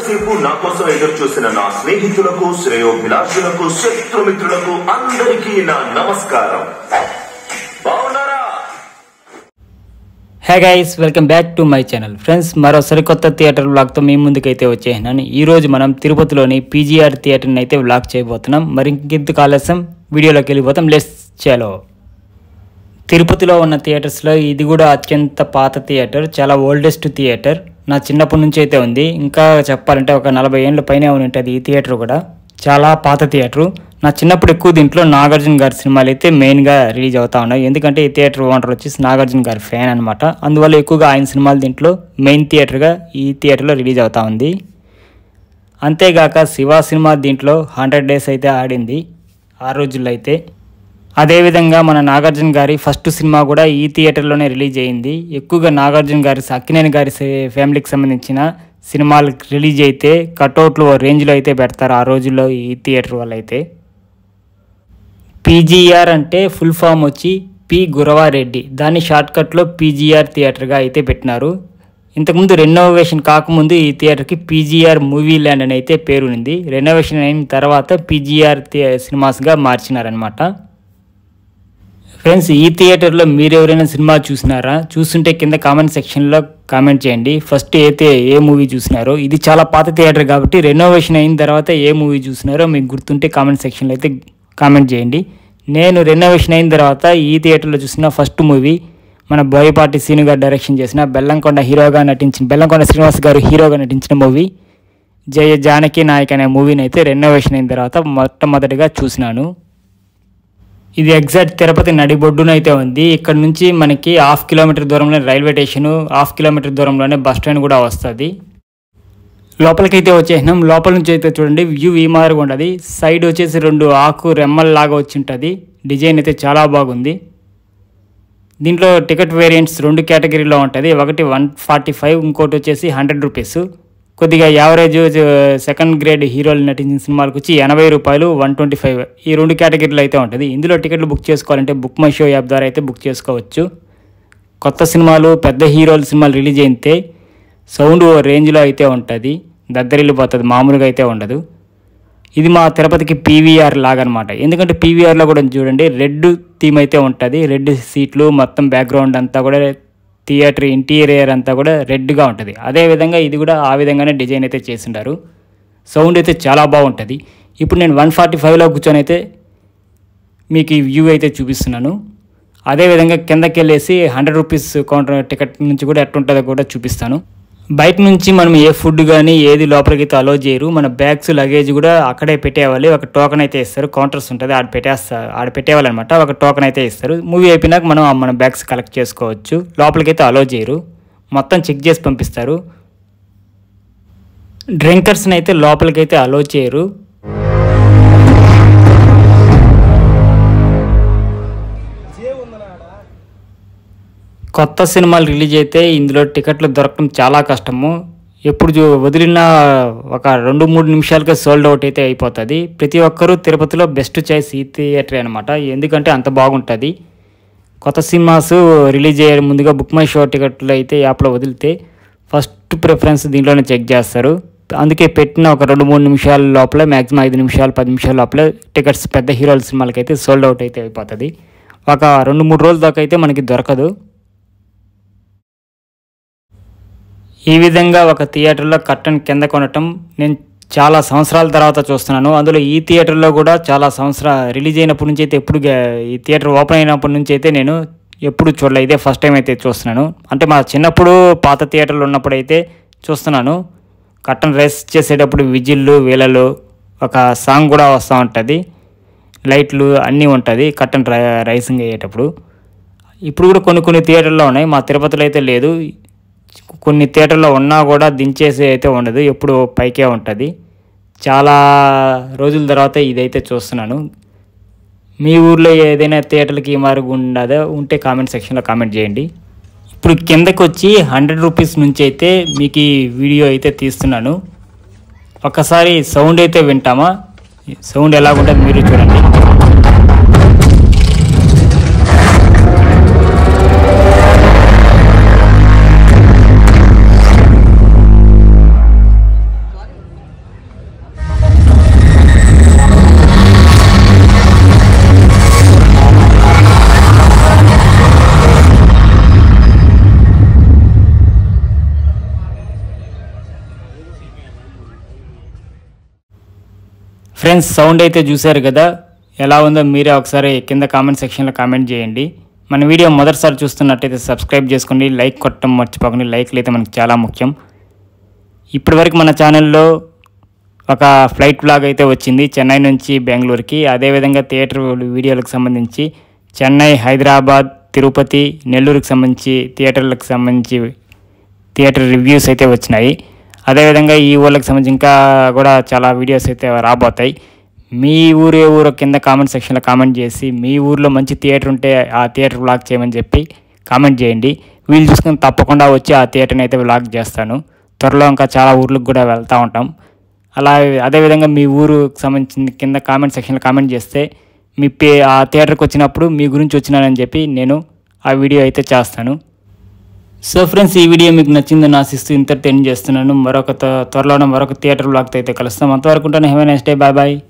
ఇంతసేపు నా కోసం ఎదురు చూసిన నా స్నేహితులకు శ్రేయోభిలాషులకు శత్రుమిత్రులకు అందరికీ నా నమస్కారం బాగున్నారా hey guys welcome back to my channel friends మరో సరికొత్త థియేటర్ వ్లాగ్తో మీ ముందుకైతే వచ్చేసినాను ఈ రోజు మనం తిరుపతిలోని పీజీఆర్ థియేటర్ని అయితే వ్లాగ్ చేయబోతున్నాం మరి ఇంకెందుకు ఆలస్యం వీడియోలోకి వెళ్ళిపోతాం లెస్ చాలో తిరుపతిలో ఉన్న థియేటర్స్లో ఇది కూడా అత్యంత పాత థియేటర్ చాలా ఓల్డెస్ట్ థియేటర్ నా చిన్నప్పటి నుంచి అయితే ఉంది ఇంకా చెప్పాలంటే ఒక నలభై ఏళ్ళ పైనే ఉంటుంది ఈ థియేటర్ కూడా చాలా పాత థియేటరు నా చిన్నప్పుడు ఎక్కువ దీంట్లో నాగార్జున గారి సినిమాలు అయితే మెయిన్గా రిలీజ్ అవుతా ఉన్నాయి ఎందుకంటే ఈ థియేటర్ ఓనర్ వచ్చేసి నాగార్జున గారి ఫ్యాన్ అనమాట అందువల్ల ఎక్కువగా ఆయన సినిమాలు దీంట్లో మెయిన్ థియేటర్గా ఈ థియేటర్లో రిలీజ్ అవుతా ఉంది అంతేగాక శివ సినిమా దీంట్లో హండ్రెడ్ డేస్ అయితే ఆడింది ఆ రోజుల్లో అయితే అదేవిధంగా మన నాగార్జున గారి ఫస్ట్ సినిమా కూడా ఈ థియేటర్లోనే రిలీజ్ అయింది ఎక్కువగా నాగార్జున గారి అక్కినేని గారి సే- ఫ్యామిలీకి సంబంధించిన సినిమాలు రిలీజ్ అయితే కట్అవుట్లు ఓ రేంజ్లో అయితే పెడతారు ఆ రోజుల్లో ఈ థియేటర్ వాళ్ళు అయితే పీజీఆర్ అంటే ఫుల్ ఫామ్ వచ్చి పి గురవారెడ్డి దాన్ని షార్ట్కట్లో పీజీఆర్ థియేటర్గా అయితే పెట్టినారు ఇంతకుముందు రెనోవేషన్ కాకముందు ఈ థియేటర్కి పీజీఆర్ మూవీ ల్యాండ్ అని అయితే పేరు ఉంది రెనోవేషన్ అయిన తర్వాత పీజీఆర్ సినిమాస్గా మార్చినారనమాట ఫ్రెండ్స్ ఈ థియేటర్లో మీరు ఎవరైనా సినిమా చూసినారా చూస్తుంటే కింద కామెంట్ సెక్షన్లో కామెంట్ చేయండి ఫస్ట్ అయితే ఏ మూవీ చూసినారో ఇది చాలా పాత థియేటర్ కాబట్టి రెనోవేషన్ అయిన తర్వాత ఏ మూవీ చూసినారో మీకు గుర్తుంటే కామెంట్ సెక్షన్లో అయితే కామెంట్ చేయండి నేను రెనోవేషన్ అయిన తర్వాత ఈ థియేటర్లో చూసిన ఫస్ట్ మూవీ మన బోయపాటి సీను గారు డైరెక్షన్ చేసిన బెల్లంకొండ హీరోగా నటించిన బెల్లంకొండ శ్రీనివాస్ గారు హీరోగా నటించిన మూవీ జయ జానకి నాయక్ అనే మూవీని అయితే రెనోవేషన్ అయిన తర్వాత మొట్టమొదటిగా చూసినాను ఇది ఎగ్జాక్ట్ తిరుపతి నడిబొడ్డున అయితే ఉంది ఇక్కడ నుంచి మనకి హాఫ్ కిలోమీటర్ దూరంలో రైల్వే స్టేషన్ హాఫ్ కిలోమీటర్ దూరంలోనే బస్ స్టాండ్ కూడా వస్తుంది లోపలికైతే వచ్చేసినాం లోపల నుంచి అయితే చూడండి వ్యూ ఈ మాదిరిగా ఉండదు సైడ్ వచ్చేసి రెండు ఆకు రెమ్మల్లాగా వచ్చి ఉంటుంది డిజైన్ అయితే చాలా బాగుంది దీంట్లో టికెట్ వేరియంట్స్ రెండు కేటగిరీలో ఉంటుంది ఒకటి వన్ ఫార్టీ ఫైవ్ ఇంకోటి వచ్చేసి హండ్రెడ్ రూపీస్ కొద్దిగా యావరేజ్ సెకండ్ గ్రేడ్ హీరోలు నటించిన సినిమాలకు వచ్చి ఎనభై రూపాయలు వన్ ట్వంటీ ఫైవ్ ఈ రెండు కేటగిరీలు అయితే ఉంటుంది ఇందులో టికెట్లు బుక్ చేసుకోవాలంటే బుక్ మై షో యాప్ ద్వారా అయితే బుక్ చేసుకోవచ్చు కొత్త సినిమాలు పెద్ద హీరోల సినిమాలు రిలీజ్ అయితే సౌండ్ ఓ రేంజ్లో అయితే ఉంటుంది దద్దరిల్లిపోతుంది మామూలుగా అయితే ఉండదు ఇది మా తిరుపతికి పీవీఆర్ లాగా అనమాట ఎందుకంటే పీవీఆర్లో కూడా చూడండి రెడ్ థీమ్ అయితే ఉంటుంది రెడ్ సీట్లు మొత్తం బ్యాక్గ్రౌండ్ అంతా కూడా థియేటర్ ఇంటీరియర్ అంతా కూడా రెడ్గా ఉంటుంది అదేవిధంగా ఇది కూడా ఆ విధంగానే డిజైన్ అయితే చేసిండారు సౌండ్ అయితే చాలా బాగుంటుంది ఇప్పుడు నేను వన్ ఫార్టీ ఫైవ్లో కూర్చొని అయితే మీకు ఈ వ్యూ అయితే చూపిస్తున్నాను అదేవిధంగా కిందకి వెళ్ళేసి హండ్రెడ్ రూపీస్ కౌంటర్ టికెట్ నుంచి కూడా ఎట్టుంటుందో కూడా చూపిస్తాను బయట నుంచి మనం ఏ ఫుడ్ కానీ ఏది లోపలికి అయితే అలో చేయరు మన బ్యాగ్స్ లగేజ్ కూడా అక్కడే పెట్టేవాలి ఒక టోకెన్ అయితే ఇస్తారు కౌంటర్స్ ఉంటుంది ఆడ పెట్టేస్తారు ఆడ పెట్టేవాళ్ళనమాట ఒక టోకెన్ అయితే ఇస్తారు మూవీ అయిపోయినాక మనం ఆ మన బ్యాగ్స్ కలెక్ట్ చేసుకోవచ్చు లోపలికి అయితే అలో చేయరు మొత్తం చెక్ చేసి పంపిస్తారు డ్రింకర్స్ని అయితే లోపలికి అయితే అలో చేయరు కొత్త సినిమాలు రిలీజ్ అయితే ఇందులో టికెట్లు దొరకడం చాలా కష్టము ఎప్పుడు చూ- వదిలిన ఒక రెండు మూడు నిమిషాలకే సోల్డ్ అవుట్ అయితే అయిపోతుంది ప్రతి ఒక్కరూ తిరుపతిలో బెస్ట్ చాయిస్ ఈ థియేటర్ అనమాట ఎందుకంటే అంత బాగుంటుంది కొత్త సినిమాస్ రిలీజ్ అయ్యే ముందుగా బుక్ మై షో టికెట్లు అయితే యాప్లో వదిలితే ఫస్ట్ ప్రిఫరెన్స్ దీంట్లోనే చెక్ చేస్తారు అందుకే పెట్టిన ఒక రెండు మూడు నిమిషాల లోపల మ్యాక్సిమం ఐదు నిమిషాలు పది నిమిషాల లోపల టికెట్స్ పెద్ద హీరోల సినిమాలకి అయితే సోల్డ్ అవుట్ అయితే అయిపోతుంది ఒక రెండు మూడు రోజుల దాకా అయితే మనకి దొరకదు ఈ విధంగా ఒక థియేటర్లో కట్టన్ కింద కొనటం నేను చాలా సంవత్సరాల తర్వాత చూస్తున్నాను అందులో ఈ థియేటర్లో కూడా చాలా సంవత్సరాల రిలీజ్ అయినప్పటి నుంచి అయితే ఎప్పుడు గా- ఈ థియేటర్ ఓపెన్ అయినప్పటి నుంచి అయితే నేను ఎప్పుడు చూడలే ఇదే ఫస్ట్ టైం అయితే చూస్తున్నాను అంటే మా చిన్నప్పుడు పాత థియేటర్లో ఉన్నప్పుడు అయితే చూస్తున్నాను కట్టన్ రైస్ చేసేటప్పుడు విజిల్లు వీలలు ఒక సాంగ్ కూడా వస్తూ ఉంటుంది లైట్లు అన్నీ ఉంటుంది కట్టన్ రై రైసింగ్ అయ్యేటప్పుడు ఇప్పుడు కూడా కొన్ని కొన్ని థియేటర్లో ఉన్నాయి మా తిరుపతిలో అయితే లేదు కొన్ని థియేటర్లో ఉన్నా కూడా దించేసి అయితే ఉండదు ఎప్పుడు పైకే ఉంటుంది చాలా రోజుల తర్వాత ఇదైతే చూస్తున్నాను మీ ఊర్లో ఏదైనా థియేటర్కి మారు ఉండదా ఉంటే కామెంట్ సెక్షన్లో కామెంట్ చేయండి ఇప్పుడు కిందకి వచ్చి హండ్రెడ్ రూపీస్ నుంచి అయితే మీకు ఈ వీడియో అయితే తీస్తున్నాను ఒక్కసారి సౌండ్ అయితే వింటామా సౌండ్ ఎలాగుంటుంది మీరు చూడండి ఫ్రెండ్స్ సౌండ్ అయితే చూశారు కదా ఎలా ఉందో మీరే ఒకసారి కింద కామెంట్ సెక్షన్లో కామెంట్ చేయండి మన వీడియో మొదటిసారి చూస్తున్నట్టయితే సబ్స్క్రైబ్ చేసుకోండి లైక్ కొట్టడం మర్చిపోకండి లైక్లు అయితే మనకి చాలా ముఖ్యం ఇప్పటివరకు మన ఛానల్లో ఒక ఫ్లైట్ బ్లాగ్ అయితే వచ్చింది చెన్నై నుంచి బెంగళూరుకి అదేవిధంగా థియేటర్ వీడియోలకు సంబంధించి చెన్నై హైదరాబాద్ తిరుపతి నెల్లూరుకి సంబంధించి థియేటర్లకు సంబంధించి థియేటర్ రివ్యూస్ అయితే వచ్చినాయి అదేవిధంగా ఈ ఊళ్ళకి సంబంధించి ఇంకా కూడా చాలా వీడియోస్ అయితే రాబోతాయి మీ ఊరు ఏ ఊరు కింద కామెంట్ సెక్షన్లో కామెంట్ చేసి మీ ఊర్లో మంచి థియేటర్ ఉంటే ఆ థియేటర్ వ్లాగ్ చేయమని చెప్పి కామెంట్ చేయండి వీళ్ళు చూసుకొని తప్పకుండా వచ్చి ఆ థియేటర్ని అయితే వ్లాగ్ చేస్తాను త్వరలో ఇంకా చాలా ఊర్లకు కూడా వెళ్తూ ఉంటాం అలా అదేవిధంగా మీ ఊరుకు సంబంధించిన కింద కామెంట్ సెక్షన్లో కామెంట్ చేస్తే మీ పే ఆ థియేటర్కి వచ్చినప్పుడు మీ గురించి వచ్చినానని చెప్పి నేను ఆ వీడియో అయితే చేస్తాను సో ఫ్రెండ్స్ ఈ వీడియో మీకు నచ్చిందని ఆశిస్తూ ఇంతటితో ఎండ్ చేస్తున్నాను మరొక త్వ- త్వరలోనే మరొక థియేటర్ బ్లాగ్తో అయితే కలుస్తాం అంతవరకు ఉంటాను heaven next day bye bye